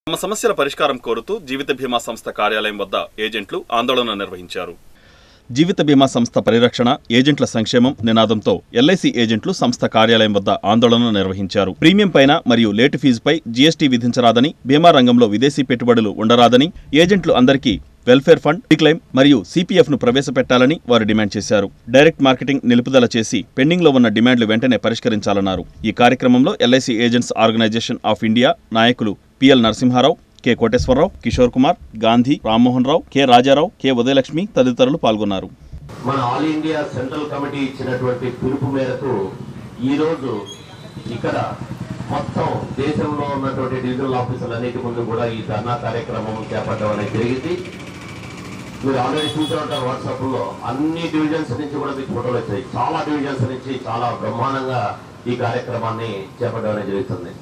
తమ సమస్యల పరిష్కారం కోరుతూ జీవిత బీమా సంస్థ కార్యాలయం వద్ద ఏజెంట్లు ఆందోళన నిర్వహించారు జీవిత బీమా సంస్థ పరిరక్షణ ఏజెంట్ల సంక్షేమం నినాదంతో ఎల్ఐసి ఏజెంట్లు సంస్థ కార్యాలయం వద్ద ఆందోళన నిర్వహించారు ప్రీమియం పైన మరియు లేటు ఫీజుపై జీఎస్టీ విధించరాదని బీమా రంగంలో విదేశీ పెట్టుబడులు ఉండరాదని ఏజెంట్లు అందరికీ వెల్ఫేర్ ఫండ్ క్లెయిమ్ మరియు సిపిఎఫ్ ను ప్రవేశపెట్టాలని వారు డిమాండ్ చేశారు డైరెక్ట్ మార్కెటింగ్ నిలుపుదల చేసి పెండింగ్ లో ఉన్న డిమాండ్లు వెంటనే పరిష్కరించాలన్నారు ఈ కార్యక్రమంలో LIC agents organisation of India నాయకులు PL Narasimharao K Koteswararao Kishore Kumar Gandhi Rammohan Rao K Rajarao K Udayalakshmi తదితరులు పాల్గొన్నారు మన ఆల్ ఇండియా సెంట్రల్ కమిటీ ఇచ్చినటువంటి పిలుపు మేరకు ఈ రోజు ఇక్కడ మొత్తం దేశంలో ఉన్నటువంటి డివిజనల్ ఆఫీసులన్నిటి ముందు కూడా ఈ ధర్నా కార్యక్రమం చేపట్టడం అనేది జరిగింది మీరు ఆల్రెడీ చూసే ఉంటారు వాట్సాప్ లో అన్ని డివిజన్స్ నుంచి కూడా మీకు ఫోటోలు వచ్చాయి చాలా డివిజన్స్ నుంచి చాలా బ్రహ్మాండంగా ఈ కార్యక్రమాన్ని చేపట్టడం అనేది జరుగుతుంది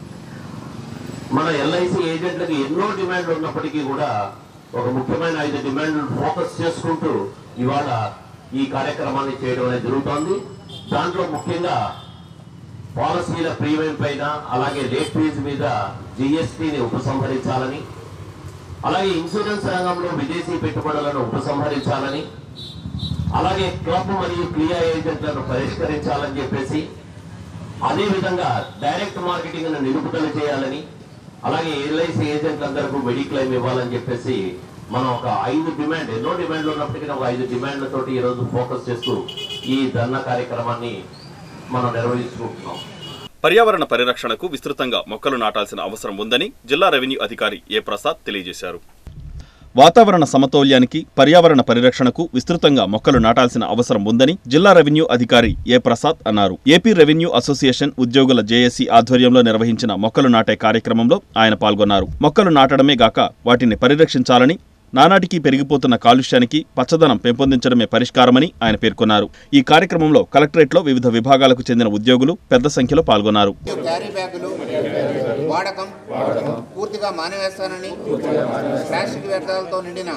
మన ఎల్ఐసి ఏజెంట్లకు ఎన్నో డిమాండ్లు ఉన్నప్పటికీ కూడా ఒక ముఖ్యమైన ఐదు డిమాండ్లు ఫోకస్ చేసుకుంటూ ఇవాళ ఈ కార్యక్రమాన్ని చేయడం అనేది జరుగుతోంది దాంట్లో ముఖ్యంగా పాలసీల ప్రీమియం పైన అలాగే లేట్ ఫీజు మీద జిఎస్టీని ఉపసంహరించాలని అలాగే ఇన్సూరెన్స్ రంగంలో విదేశీ పెట్టుబడులను ఉపసంహరించాలని అలాగే క్లబ్ మరియు క్లియా ఏజెంట్లను పరిష్కరించాలని చెప్పేసి అదే విధంగా డైరెక్ట్ మార్కెటింగ్ నిలుపుదల చేయాలని అలాగే ఎల్ఐసి ఏజెంట్లందరికీ మెడిక్లైమ్ ఇవ్వాలని చెప్పేసి మనం ఒక ఐదు డిమాండ్ ఎన్నో డిమాండ్లు ఉన్నప్పటికీ ఒక ఐదు డిమాండ్లతోటి ఈ రోజు ఫోకస్ చేస్తూ ఈ ధర్నా కార్యక్రమాన్ని మనం నిర్వహించుకుంటున్నాం పర్యావరణ పరిరక్షణకు విస్తృతంగా మొక్కలు నాటాల్సిన అవసరం ఉందని జిల్లా రెవెన్యూ అధికారి ఏ ప్రసాద్ తెలియజేశారు వాతావరణ సమతౌల్యానికి పర్యావరణ పరిరక్షణకు విస్తృతంగా మొక్కలు నాటాల్సిన అవసరం ఉందని జిల్లా రెవెన్యూ అధికారి ఏ ప్రసాద్ అన్నారు ఏపీ రెవెన్యూ అసోసియేషన్ ఉద్యోగుల జేఏసీ ఆధ్వర్యంలో నిర్వహించిన మొక్కలు నాటే కార్యక్రమంలో ఆయన పాల్గొన్నారు మొక్కలు నాటడమే గాక వాటిని పరిరక్షించాలని నానాటికి పెరిగిపోతున్న కాలుష్యానికి పచ్చదనం పెంపొందించడమే పరిష్కారమని ఆయన పేర్కొన్నారు ఈ కార్యక్రమంలో కలెక్టరేట్లో వివిధ విభాగాలకు చెందిన ఉద్యోగులు పెద్ద సంఖ్యలో పాల్గొన్నారు క్యారీ బ్యాగులు వాడకం పూర్తిగా మానివేస్తానని ప్లాస్టిక్ వ్యర్థాలతో నిండిన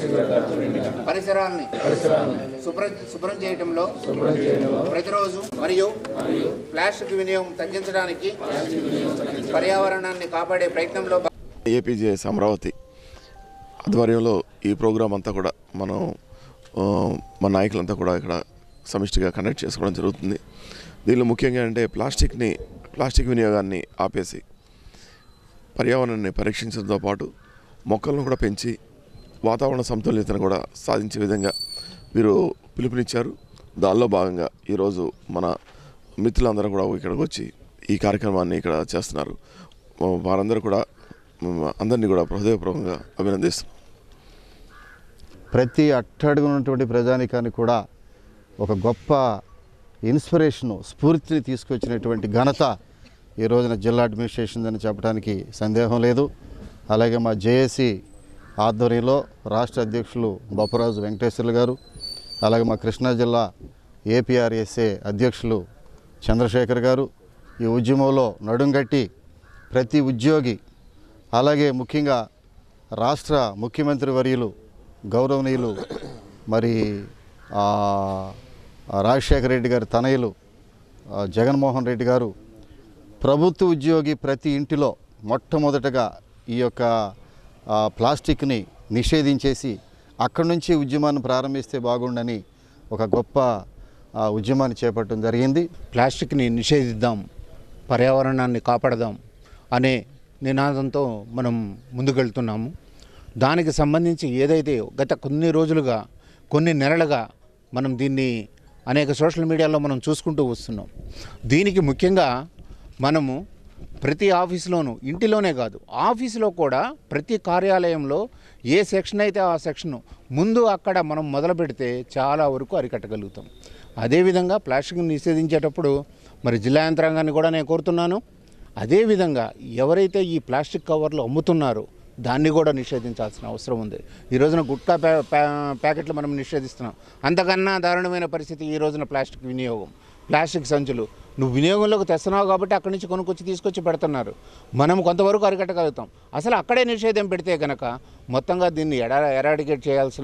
పరిసరాల్ని శుభ్రం శుభ్రం చేయడంలో ప్రతిరోజు మరియు ప్లాస్టిక్ వినియోగం తగ్గించడానికి పర్యావరణాన్ని కాపాడే ప్రయత్నంలో ఏపీజేఎస్ అమరావతి ఆధ్వర్యంలో ఈ ప్రోగ్రాం అంతా కూడా మనం ఆ, మన నాయకులంతా కూడా ఇక్కడ సమిష్టిగా కండక్ట్ చేసుకోవడం జరుగుతుంది దీనిలో ముఖ్యంగా అంటే ప్లాస్టిక్ని ప్లాస్టిక్ వినియోగాన్ని ఆపేసి పర్యావరణాన్ని పరీక్షించడంతో పాటు మొక్కలను కూడా పెంచి వాతావరణ సమతుల్యతను కూడా సాధించే విధంగా వీరు పిలుపునిచ్చారు దానిలో భాగంగా ఈరోజు మన మిత్రులందరూ కూడా ఇక్కడికి వచ్చి ఈ కార్యక్రమాన్ని ఇక్కడ చేస్తున్నారు వారందరూ కూడా మ్, అందరినీ కూడా హృదయపూర్వకంగా అభినందిస్తున్నాం ప్రతి అట్టడుగున్నటువంటి ప్రజానికానికి కూడా ఒక గొప్ప ఇన్స్పిరేషను స్ఫూర్తిని తీసుకొచ్చినటువంటి ఘనత ఈ రోజున జిల్లా అడ్మినిస్ట్రేషన్ అని చెప్పడానికి సందేహం లేదు అలాగే మా జేఏసీ ఆధ్వర్యంలో రాష్ట్ర అధ్యక్షులు బొప్పరాజు వెంకటేశ్వర్లు గారు అలాగే మా కృష్ణా జిల్లా ఏపీఆర్ఎస్ఏ అధ్యక్షులు చంద్రశేఖర్ గారు ఈ ఉద్యమంలో నడుంగట్టి ప్రతి ఉద్యోగి అలాగే ముఖ్యంగా రాష్ట్ర ముఖ్యమంత్రి వర్యులు గౌరవనీయులు మరి ఆ, ఆ రాజశేఖర రెడ్డి గారి తనయులు ఆ, జగన్మోహన్ రెడ్డి గారు ప్రభుత్వ ఉద్యోగి ప్రతి ఇంటిలో మొట్టమొదటగా ఈ యొక్క ఆ, ప్లాస్టిక్ని నిషేధించేసి అక్కడి నుంచి ఉద్యమాన్ని ప్రారంభిస్తే బాగుండని ఒక గొప్ప ఆ, ఉద్యమాన్ని చేపట్టడం జరిగింది ప్లాస్టిక్ని నిషేధిద్దాం పర్యావరణాన్ని కాపాడదాం అనే నినాదంతో మనం ముందుకెళ్తున్నాము దానికి సంబంధించి ఏదైతే గత కొన్ని రోజులుగా కొన్ని నెలలుగా మనం దీన్ని అనేక సోషల్ మీడియాలో మనం చూసుకుంటూ వస్తున్నాం దీనికి ముఖ్యంగా మనము ప్రతి ఆఫీసులోనూ ఇంటిలోనే కాదు ఆఫీసులో కూడా ప్రతి కార్యాలయంలో ఏ సెక్షన్ అయితే ఆ సెక్షన్ ముందు అక్కడ మనం మొదలు పెడితే చాలా వరకు అరికట్టగలుగుతాం అదేవిధంగా ప్లాస్టిక్ని నిషేధించేటప్పుడు మరి జిల్లా యంత్రాంగాన్ని కూడా నేను కోరుతున్నాను అదేవిధంగా ఎవరైతే ఈ ప్లాస్టిక్ కవర్లు అమ్ముతున్నారో దాన్ని కూడా నిషేధించాల్సిన అవసరం ఉంది ఈ రోజున గుట్కా ప్యా ప్యా- ప్యాకెట్లు మనం నిషేధిస్తున్నాం అంతకన్నా దారుణమైన పరిస్థితి ఈ రోజున ప్లాస్టిక్ వినియోగం ప్లాస్టిక్ సంచులు నువ్వు వినియోగంలోకి తెస్తున్నావు కాబట్టి అక్కడి నుంచి కొనుక్కొచ్చి తీసుకొచ్చి పెడుతున్నారు మనం కొంతవరకు అరికట్టగలుగుతాం అసలు అక్కడే నిషేధం పెడితే కనుక మొత్తంగా దీన్ని ఎడా ఎరాడికేట్ చేయాల్సిన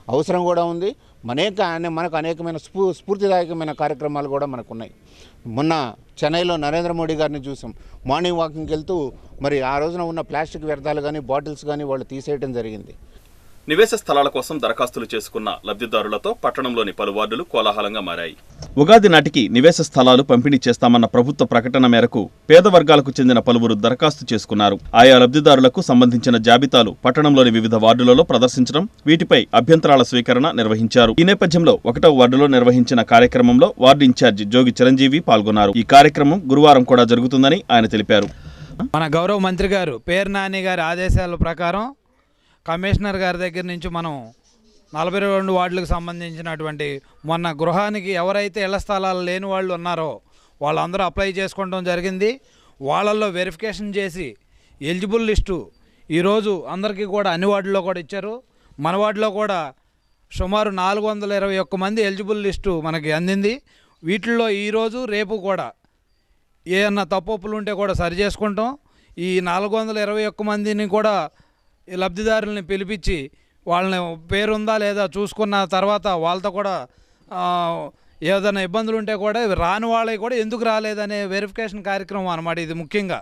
అవసరం కూడా ఉంది అనేక అనే- మనకు అనేకమైన స్ఫూ స్ఫూర్తిదాయకమైన కార్యక్రమాలు కూడా మనకు ఉన్నాయి మొన్న చెన్నైలో నరేంద్ర మోడీ గారిని చూసాం మార్నింగ్ వాకింగ్కి వెళ్తూ మరి ఆ రోజున ఉన్న ప్లాస్టిక్ వ్యర్థాలు కానీ బాటిల్స్ కానీ వాళ్ళు తీసేయడం జరిగింది నివేశ స్థలాల కోసం దరఖాస్తులు చేసుకున్న లబ్ధిదారులతో పట్టణంలోని పలు వార్డులు కోలాహలంగా మారాయి ఉగాది నాటికి నివేశ స్థలాలు పంపిణీ చేస్తామన్న ప్రభుత్వ ప్రకటన మేరకు పేద వర్గాలకు చెందిన పలువురు దరఖాస్తు చేసుకున్నారు ఆయా లబ్ధిదారులకు సంబంధించిన జాబితాలు పట్టణంలోని వివిధ వార్డులలో ప్రదర్శించడం వీటిపై అభ్యంతరాల స్వీకరణ నిర్వహించారు ఈ నేపథ్యంలో ఒకటవ వార్డులో నిర్వహించిన కార్యక్రమంలో వార్డు ఇన్ఛార్జి జోగి చిరంజీవి పాల్గొన్నారు ఈ కార్యక్రమం గురువారం కూడా జరుగుతుందని ఆయన తెలిపారు మన గౌరవ మంత్రి గారు పేరు నాని గారి ఆదేశాల ప్రకారం కమిషనర్ గారి దగ్గర నుంచి మనం నలభై రెండు వార్డులకు సంబంధించినటువంటి మొన్న గృహానికి ఎవరైతే ఇళ్ల స్థలాలు లేని వాళ్ళు ఉన్నారో వాళ్ళందరూ అప్లై చేసుకోవడం జరిగింది వాళ్ళల్లో వెరిఫికేషన్ చేసి ఎలిజిబుల్ లిస్టు ఈరోజు అందరికీ కూడా అన్ని వార్డుల్లో కూడా ఇచ్చారు మన వార్డులో కూడా సుమారు నాలుగు వందల ఇరవై ఒక్క మంది ఎలిజిబుల్ లిస్టు మనకి అందింది వీటిల్లో ఈరోజు రేపు కూడా ఏమన్నా తప్పులు ఉంటే కూడా సరి చేసుకుంటాం ఈ నాలుగు వందల ఇరవై ఒక్క మందిని కూడా ఈ లబ్ధిదారుల్ని పిలిపించి వాళ్ళని పేరుందా లేదా చూసుకున్న తర్వాత వాళ్ళతో కూడా ఆ, ఏదైనా ఇబ్బందులు ఉంటే కూడా రాని వాళ్ళకి కూడా ఎందుకు రాలేదనే వెరిఫికేషన్ కార్యక్రమం అన్నమాట ఇది ముఖ్యంగా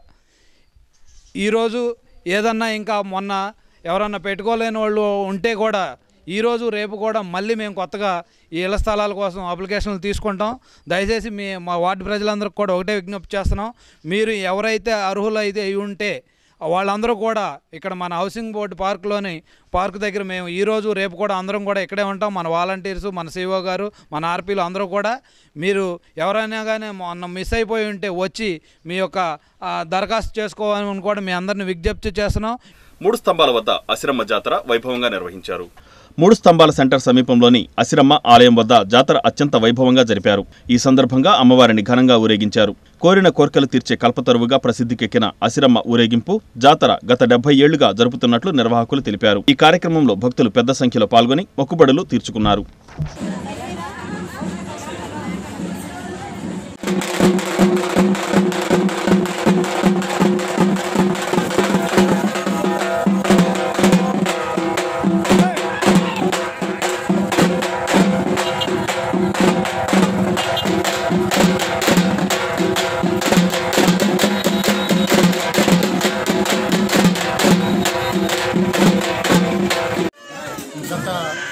ఈరోజు ఏదన్నా ఇంకా మొన్న ఎవరన్నా పెట్టుకోలేని వాళ్ళు ఉంటే కూడా ఈరోజు రేపు కూడా మళ్ళీ మేము కొత్తగా ఈ ఇళ్ల స్థలాల కోసం అప్లికేషన్లు తీసుకుంటాం దయచేసి మీ మా వార్డు ప్రజలందరికీ కూడా ఒకటే విజ్ఞప్తి చేస్తున్నాం మీరు ఎవరైతే అర్హులైతే అయి ఉంటే వాళ్ళందరూ కూడా ఇక్కడ మన హౌసింగ్ బోర్డు పార్కులోని పార్క్ దగ్గర మేము ఈరోజు రేపు కూడా అందరం కూడా ఇక్కడే ఉంటాం మన వాలంటీర్స్ మన సిఓ గారు మన ఆర్పీలు అందరూ కూడా మీరు ఎవరైనా కానీ మొన్న మిస్ అయిపోయి ఉంటే వచ్చి మీ యొక్క ఆ, దరఖాస్తు చేసుకోవాలని కూడా మీ అందరిని విజ్ఞప్తి చేస్తున్నాం మూడు స్తంభాల వద్ద అసిరమ్మ జాతర వైభవంగా నిర్వహించారు మూడు స్తంభాల సెంటర్ సమీపంలోని అసిరమ్మ ఆలయం వద్ద జాతర అత్యంత వైభవంగా జరిపారు ఈ సందర్భంగా అమ్మవారిని ఘనంగా ఊరేగించారు కోరిన కోర్కెలు తీర్చే కల్పతరువుగా ప్రసిద్ధికెక్కిన అసిరమ్మ ఊరేగింపు జాతర గత డెబ్బై ఏళ్లుగా జరుపుతున్నట్లు నిర్వాహకులు తెలిపారు ఈ కార్యక్రమంలో భక్తులు పెద్ద సంఖ్యలో పాల్గొని మొక్కుబడులు తీర్చుకున్నారు గత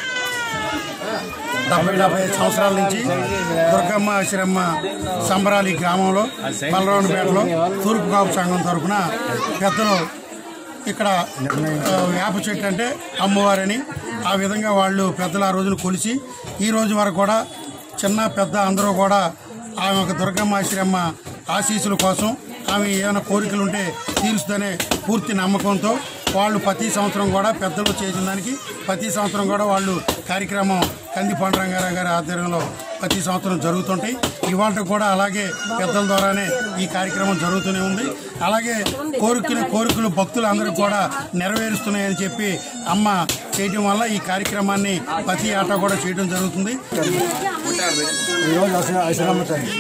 డెబ్బై డెబ్బై ఐదు సంవత్సరాల నుంచి దుర్గమ్మ శ్రీరమ్మ సంబరాలు ఈ గ్రామంలో బలరావునిపేటలో తూర్పు కాపు సంఘం తరఫున పెద్దలు ఇక్కడ ఆ, వేప చెట్టు అంటే అమ్మవారని ఆ విధంగా వాళ్ళు పెద్దలు ఆ రోజున కొలిసి ఈ రోజు వరకు కూడా చిన్న పెద్ద అందరూ కూడా ఆమె ఒక దుర్గమ్మ శ్రీరమ్మ ఆశీస్సుల కోసం ఆమె ఏమైనా కోరికలు ఉంటే తీరుస్తుందనే పూర్తి నమ్మకంతో వాళ్ళు ప్రతి సంవత్సరం కూడా పెద్దలు చేసిన దానికి ప్రతి సంవత్సరం కూడా వాళ్ళు కార్యక్రమం కంది పాండురంగారావు గారి ఆధ్వర్యంలో ప్రతి సంవత్సరం జరుగుతుంటాయి ఇవాళ కూడా అలాగే పెద్దల ద్వారానే ఈ కార్యక్రమం జరుగుతూనే ఉంది అలాగే కోరికలు కోరికలు భక్తులందరూ కూడా నెరవేరుస్తున్నాయని చెప్పి అమ్మ చేయడం వల్ల ఈ కార్యక్రమాన్ని ప్రతి ఆట కూడా చేయడం జరుగుతుంది ఈరోజు అసలు అసలమ్మ తల్లి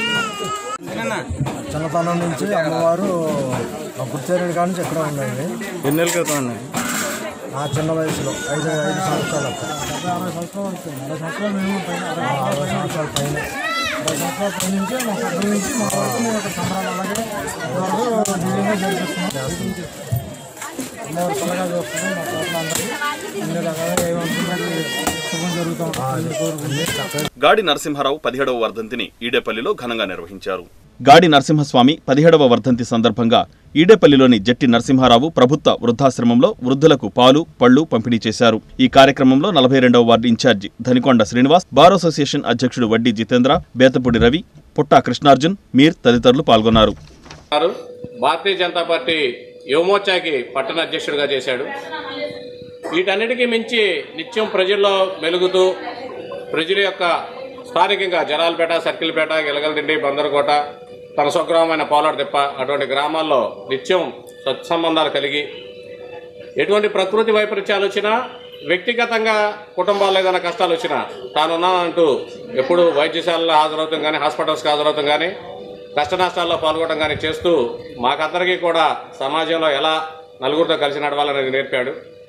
చిన్నతనం నుంచి అమ్మవారు గుర్తేరుడు కాడి నుంచి ఎక్కడ ఉండండి ఎన్నెల క్రితం ఉన్నాయి నా చిన్న వయసులో ఐదు ఐదు సంవత్సరాలు అప్పుడు అరవై సంవత్సరాలు అవుతుంది అరవై సంవత్సరాలు మేము పైన అరవై సంవత్సరాల పైన అరవై సంవత్సరాల పైన నుంచి మా పెద్దల నుంచి మా వరకు మేము ఒక సంబరాలు అలాగే ఇంతవరకు దివ్యంగా జరిపిస్తున్నాం అమ్మవారు చల్లగా చూస్తున్నాం మా తోటలందరికీ అన్ని రకాలుగా ఏమనుకుంటే శుభం జరుగుతూ ఉంటుంది కోరుకుంది గాడి నరసింహారావు పదిహేడవ వర్ధంతిని ఈడేపల్లిలో ఘనంగా నిర్వహించారు గాడి నరసింహస్వామి పదిహేడవ వర్ధంతి సందర్భంగా ఈడేపల్లిలోని జట్టి నరసింహారావు ప్రభుత్వ వృద్ధాశ్రమంలో వృద్ధులకు పాలు పళ్లు పంపిణీ చేశారు ఈ కార్యక్రమంలో నలభై రెండవ ward incharge Dhanikonda Srinivas bar association అధ్యక్షుడు వడ్డీ జితేంద్ర బేతపూడి రవి పుట్టా కృష్ణార్జున్ మీర్ తదితరులు పాల్గొన్నారు ఉన్నారు. భారతీయ జనతా పార్టీ యువమోర్చాకి పట్టణ అధ్యక్షుడిగా చేశాడు వీటన్నిటికీ మించి నిత్యం ప్రజల్లో మెలుగుతూ ప్రజల యొక్క స్థానికంగా జనాలపేట సర్కిల్పేట గిలగలదిండి బందరకోట తన స్వగ్రామమైన పోలాడతిప్ప అటువంటి గ్రామాల్లో నిత్యం సత్సంబంధాలు కలిగి ఎటువంటి ప్రకృతి వైపరీత్యాలు వచ్చినా వ్యక్తిగతంగా కుటుంబాల్లో ఏదైనా కష్టాలు వచ్చినా తానున్నానంటూ ఎప్పుడు వైద్యశాలలో హాజరవుతాం కానీ హాస్పిటల్స్కి హాజరవుతాం కానీ కష్ట నష్టాల్లో పాల్గొనడం కానీ చేస్తూ మాకందరికీ కూడా సమాజంలో ఎలా నలుగురితో కలిసి నడవాలనేది నేర్పాడు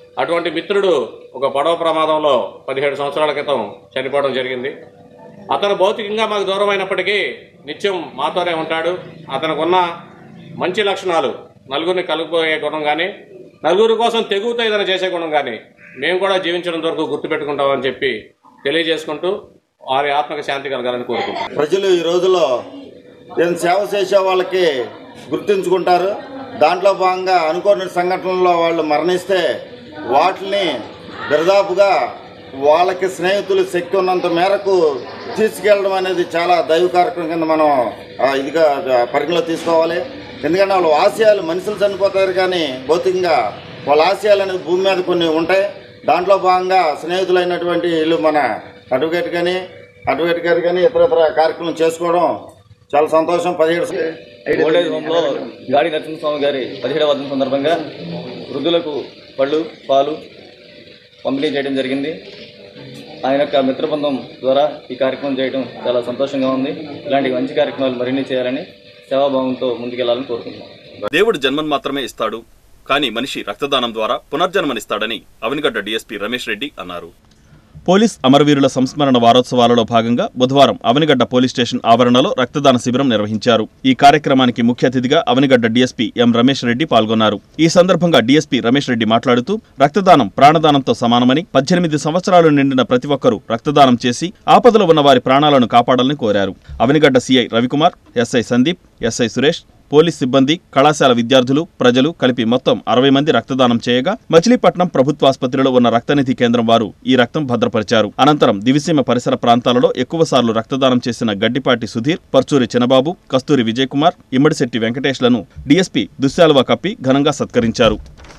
అటువంటి మిత్రుడు ఒక పడవ ప్రమాదంలో పదిహేడు సంవత్సరాల క్రితం చనిపోవడం జరిగింది అతను భౌతికంగా మాకు దూరమైనప్పటికీ నిత్యం మాతోనే ఉంటాడు అతనికి ఉన్న మంచి లక్షణాలు నలుగురిని కలుపుకోయే గుణం కానీ నలుగురి కోసం తెగుతో ఏదైనా చేసే గుణం కానీ మేము కూడా జీవించడం వరకు గుర్తుపెట్టుకుంటామని చెప్పి తెలియజేసుకుంటూ వారి ఆత్మక శాంతి కలగాలని కోరుకుంటున్నాం ప్రజలు ఈ రోజులో నేను సేవ చేసే వాళ్ళకి గుర్తుంచుకుంటారు దాంట్లో భాగంగా అనుకోని సంఘటనల్లో వాళ్ళు మరణిస్తే వాటిని దరిదాపుగా వాళ్ళకి స్నేహితులు శక్తి ఉన్నంత మేరకు తీసుకెళ్ళడం అనేది చాలా దైవ కార్యక్రమం కింద మనం ఆ, ఇదిగా ఆ, పరిగణలో తీసుకోవాలి ఎందుకంటే వాళ్ళ ఆశయాలు మనుషులు చనిపోతారు కానీ భౌతికంగా వాళ్ళ ఆశయాలు అనేది భూమి మీద కొన్ని ఉంటాయి దాంట్లో భాగంగా స్నేహితులైనటువంటి వీళ్ళు మన అడ్వకేట్ కానీ అడ్వకేట్ గారు కానీ ఇతర ఇతర కార్యక్రమం చేసుకోవడం చాలా సంతోషం పదిహేడు ఓల్డేజ్ హోమ్లో గాడి నరసింహస్వామి గారి పదిహేడవ వర్ధన సందర్భంగా వృద్ధులకు పళ్ళు పాలు పంపిణీ చేయడం జరిగింది ఆయన యొక్క మిత్రబృందం ద్వారా ఈ కార్యక్రమం చేయడం చాలా సంతోషంగా ఉంది ఇలాంటి మంచి కార్యక్రమాలు మరిన్ని చేయాలని సేవాభావంతో ముందుకెళ్లాలని కోరుకుంటున్నాం దేవుడు జన్మను మాత్రమే ఇస్తాడు కానీ మనిషి రక్తదానం ద్వారా పునర్జన్మనిస్తాడని అవనిగడ్డ డీఎస్పీ రమేష్ రెడ్డి అన్నారు పోలీస్ అమరవీరుల సంస్మరణ వారోత్సవాలలో భాగంగా బుధవారం అవనిగడ్డ పోలీస్ స్టేషన్ ఆవరణలో రక్తదాన శిబిరం నిర్వహించారు ఈ కార్యక్రమానికి ముఖ్య అతిథిగా అవనిగడ్డ డీఎస్పీ ఎం రమేష్ రెడ్డి పాల్గొన్నారు ఈ సందర్భంగా డీఎస్పీ రమేష్ రెడ్డి మాట్లాడుతూ రక్తదానం ప్రాణదానంతో సమానమని పద్దెనిమిది సంవత్సరాలు నిండిన ప్రతి ఒక్కరూ రక్తదానం చేసి ఆపదలో ఉన్న వారి ప్రాణాలను కాపాడాలని కోరారు Avanigadda CI Ravikumar SI Sandeep SI Suresh police సిబ్బంది కళాశాల విద్యార్థులు ప్రజలు కలిపి మొత్తం అరవై మంది రక్తదానం చేయగా మచిలీపట్నం ప్రభుత్వాసుపత్రిలో ఉన్న రక్తనిధి కేంద్రం వారు ఈ రక్తం భద్రపరిచారు అనంతరం దివిసీమ పరిసర ప్రాంతాలలో ఎక్కువ సార్లు రక్తదానం చేసిన గడ్డిపాటి సుధీర్ పర్చూరి చినబాబు కస్తూరి విజయ్ కుమార్ ఇమ్మడిశెట్టి వెంకటేష్లను డీఎస్పీ దుశ్శాలువా కప్పి ఘనంగా సత్కరించారు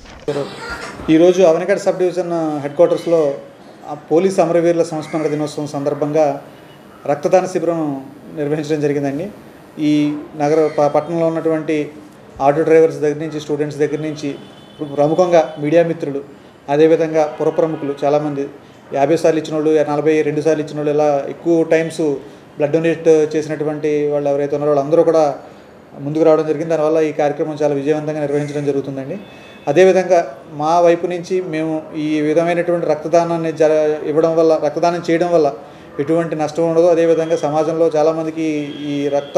ఈరోజు అవనగడ్ సబ్ డివిజన్ హెడ్ క్వార్టర్స్లో ఆ పోలీస్ అమరవీరుల సంస్మరణ దినోత్సవం సందర్భంగా రక్తదాన శిబిరం నిర్వహించడం జరిగిందండి ఈ నగర ప- పట్టణంలో ఉన్నటువంటి ఆటో డ్రైవర్స్ దగ్గర నుంచి స్టూడెంట్స్ దగ్గర నుంచి ప్రముఖంగా మీడియా మిత్రులు అదేవిధంగా పుర ప్రముఖులు చాలామంది యాభై సార్లు ఇచ్చిన వాళ్ళు నలభై రెండు సార్లు ఇచ్చిన వాళ్ళు ఇలా ఎక్కువ టైమ్స్ బ్లడ్ డొనేట్ చేసినటువంటి వాళ్ళు ఎవరైతే ఉన్నారో వాళ్ళందరూ కూడా ముందుకు రావడం జరిగింది దానివల్ల ఈ కార్యక్రమం చాలా విజయవంతంగా నిర్వహించడం జరుగుతుందండి అదేవిధంగా మా వైపు నుంచి మేము ఈ విధమైనటువంటి రక్తదానాన్ని జర ఇవ్వడం వల్ల రక్తదానం చేయడం వల్ల ఎటువంటి నష్టం ఉండదు అదేవిధంగా సమాజంలో చాలామందికి ఈ రక్త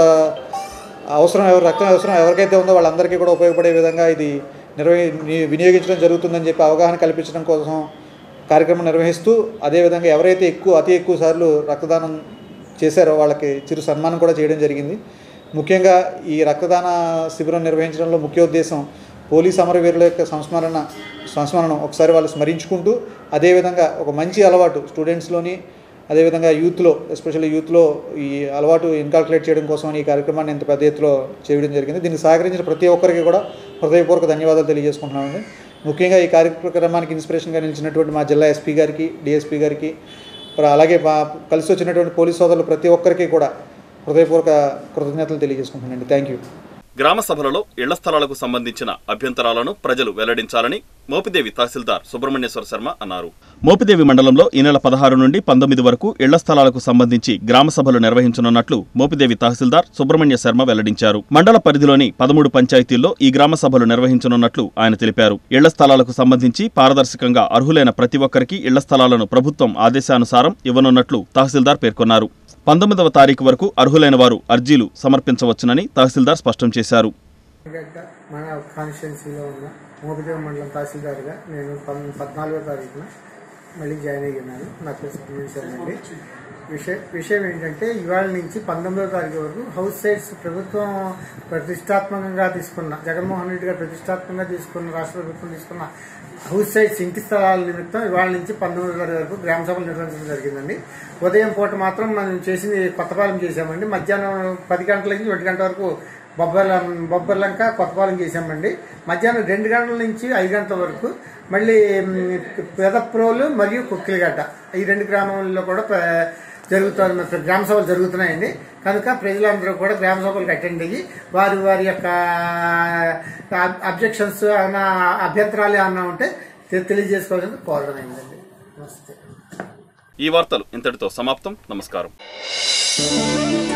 అవసరం ఎవరు రక్తం అవసరం ఎవరికైతే ఉందో వాళ్ళందరికీ కూడా ఉపయోగపడే విధంగా ఇది నిర్వహి ని- వినియోగించడం జరుగుతుందని చెప్పి అవగాహన కల్పించడం కోసం కార్యక్రమం నిర్వహిస్తూ అదేవిధంగా ఎవరైతే ఎక్కువ అతి ఎక్కువ సార్లు రక్తదానం చేశారో వాళ్ళకి చిరు సన్మానం కూడా చేయడం జరిగింది ముఖ్యంగా ఈ రక్తదాన శిబిరం నిర్వహించడంలో ముఖ్య ఉద్దేశం పోలీస్ అమరవీరుల యొక్క సంస్మరణ సంస్మరణం ఒకసారి వాళ్ళు స్మరించుకుంటూ అదేవిధంగా ఒక మంచి అలవాటు స్టూడెంట్స్లోని అదేవిధంగా యూత్లో ఎస్పెషల్లీ యూత్లో ఈ అలవాటు ఇన్కాల్కులేట్ చేయడం కోసం ఈ కార్యక్రమాన్ని ఇంత పెద్ద ఎత్తులో చేయడం జరిగింది దీనికి సహకరించిన ప్రతి ఒక్కరికి కూడా హృదయపూర్వక ధన్యవాదాలు తెలియజేసుకుంటున్నామండి ముఖ్యంగా ఈ కార్యక్రమానికి ఇన్స్పిరేషన్గా నిలిచినటువంటి మా జిల్లా ఎస్పీ గారికి డిఎస్పీ గారికి ప్ర- అలాగే మా కలిసి వచ్చినటువంటి పోలీస్ సోదరులు ప్రతి ఒక్కరికి కూడా హృదయపూర్వక కృతజ్ఞతలు తెలియజేసుకుంటున్నానండి థ్యాంక్ యూ గ్రామ సభలలో ఇళ్ల స్థలాలకు సంబంధించిన అభ్యంతరాలను ప్రజలు వెల్లడించాలని మోపిదేవి తహసీల్దార్ సుబ్రహ్మణ్యేశ్వర శర్మ అన్నారు మోపిదేవి మండలంలో ఈ నెల పదహారు నుండి పంతొమ్మిది వరకు ఇళ్ల స్థలాలకు సంబంధించి గ్రామ సభలు నిర్వహించనున్నట్లు మోపిదేవి తహసీల్దార్ సుబ్రహ్మణ్య శర్మ వెల్లడించారు మండల పరిధిలోని పదమూడు పంచాయతీల్లో ఈ గ్రామ సభలు నిర్వహించనున్నట్లు ఆయన తెలిపారు ఇళ్ల స్థలాలకు సంబంధించి పారదర్శకంగా అర్హులైన ప్రతి ఒక్కరికి ఇళ్ల స్థలాలను ప్రభుత్వం ఆదేశానుసారం ఇవ్వనున్నట్లు తహసీల్దార్ పేర్కొన్నారు పంతొమ్మిదవ తారీఖు వరకు అర్హులైన వారు అర్జీలు సమర్పించవచ్చునని తహసీల్దార్ స్పష్టం చేశారు గడ్డ మన కాన్స్టిట్యున్సీలో ఉన్న మోపిదేవి మండలం తహసీల్దార్గా నేను పన్- పద్నాలుగో తారీఖున మళ్ళీ జాయిన్ అయ్యాను నా పేరు సుబ్రహ్మణ్యం అండి విషయం విషయం ఏంటంటే ఇవాళ నుంచి పంతొమ్మిదో తారీఖు వరకు హౌస్ సైట్స్ ప్రభుత్వం ప్రతిష్టాత్మకంగా తీసుకున్న జగన్మోహన్ రెడ్డి గారు ప్రతిష్టాత్మకంగా తీసుకున్న రాష్ట్ర ప్రభుత్వం తీసుకున్న హౌస్ సైట్స్ ఇంటి స్థలాల నిమిత్తం ఇవాళ నుంచి పంతొమ్మిదో తారీఖు వరకు గ్రామ సభలు నిర్వహించడం జరిగిందండి ఉదయం పూట మాత్రం మనం చేసింది కొత్తపాలెం చేశామండి మధ్యాహ్నం పది గంటల నుంచి ఒంటి గంట వరకు బొబ్బర్ల బొబ్బర్లంక కొత్తపాలెం చేశామండి మధ్యాహ్నం రెండు గంటల నుంచి ఐదు గంటల వరకు మళ్ళీ మ్, పెదప్రోలు మరియు కుక్కిలిగడ్డ ఈ రెండు గ్రామాల్లో కూడా ప్ర- జరుగుతున్న గ్రామ సభలు జరుగుతున్నాయండి కనుక ప్రజలందరూ కూడా గ్రామ సభలకు అటెండ్ అయ్యి వారి వారి యొక్క అబ్జెక్షన్స్ ఏమైనా అభ్యంతరాలు ఏమన్నా ఉంటే తె- తెలియజేసుకోవాలని కోరడం అయిందండి నమస్తే ఈ వార్తలు ఇంతటితో సమాప్తం నమస్కారం